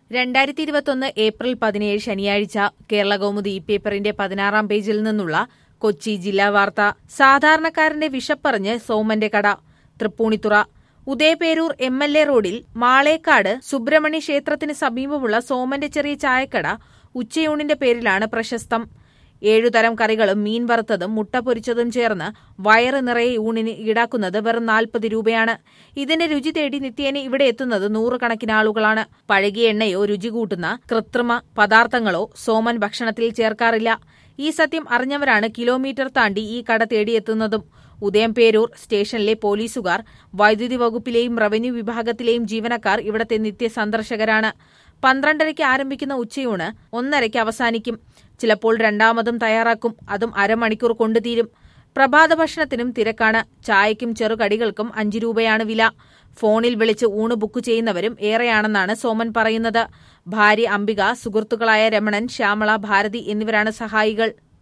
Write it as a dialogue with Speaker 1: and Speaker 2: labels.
Speaker 1: രണ്ടായിരത്തി ഇരുപത്തൊന്ന് ഏപ്രിൽ പതിനേഴ് ശനിയാഴ്ച കേരള കൗമുദി ഈ പേപ്പറിന്റെ പതിനാറാം പേജിൽ നിന്നുള്ള കൊച്ചി ജില്ലാ വാർത്ത സാധാരണക്കാരന്റെ വിഷപ്പറഞ്ഞ് സോമന്റെ കട Tripunithura Udayamperoor M L A road Malekkad Subrahmanya ക്ഷേത്രത്തിന് സമീപമുള്ള സോമന്റെ ചെറിയ ചായക്കട ഉച്ചയൂണിന്റെ പേരിലാണ് പ്രശസ്തം ഏഴുതരം കറികളും മീൻ വറുത്തതും മുട്ട പൊരിച്ചതും ചേർന്ന് വയറ് നിറയെ ഊണിന് ഈടാക്കുന്നത് വെറും നാൽപ്പത് രൂപയാണ് ഇതിന്റെ രുചി തേടി നിത്യേന ഇവിടെ എത്തുന്നത് നൂറുകണക്കിന് ആളുകളാണ് പഴകിയ എണ്ണയോ രുചി കൂട്ടുന്ന കൃത്രിമ പദാർത്ഥങ്ങളോ സോമൻ ഭക്ഷണത്തിൽ ചേർക്കാറില്ല ഈ സത്യം അറിഞ്ഞവരാണ് കിലോമീറ്റർ താണ്ടി ഈ കട തേടിയെത്തുന്നതും ഉദയംപേരൂർ സ്റ്റേഷനിലെ പോലീസുകാർ വൈദ്യുതി വകുപ്പിലെയും റവന്യൂ വിഭാഗത്തിലെയും ജീവനക്കാർ ഇവിടത്തെ നിത്യ സന്ദർശകരാണ് പന്ത്രണ്ടരയ്ക്ക് ആരംഭിക്കുന്ന ഉച്ചയൂണ് ഒന്നരയ്ക്ക് അവസാനിക്കും ചിലപ്പോൾ രണ്ടാമതും തയ്യാറാക്കും അതും അരമണിക്കൂർ കൊണ്ടു തീരും പ്രഭാത ഭക്ഷണത്തിനും തിരക്കാണ് ചായയ്ക്കും ചെറുകടികൾക്കും അഞ്ചു രൂപയാണ് വില ഫോണിൽ വിളിച്ച് ഊണ് ബുക്ക് ചെയ്യുന്നവരും ഏറെയാണെന്നാണ് സോമൻ പറയുന്നത് ഭാര്യ അംബിക സുഹൃത്തുക്കളായ രമണൻ ശ്യാമള ഭാരതി എന്നിവരാണ് സഹായികൾ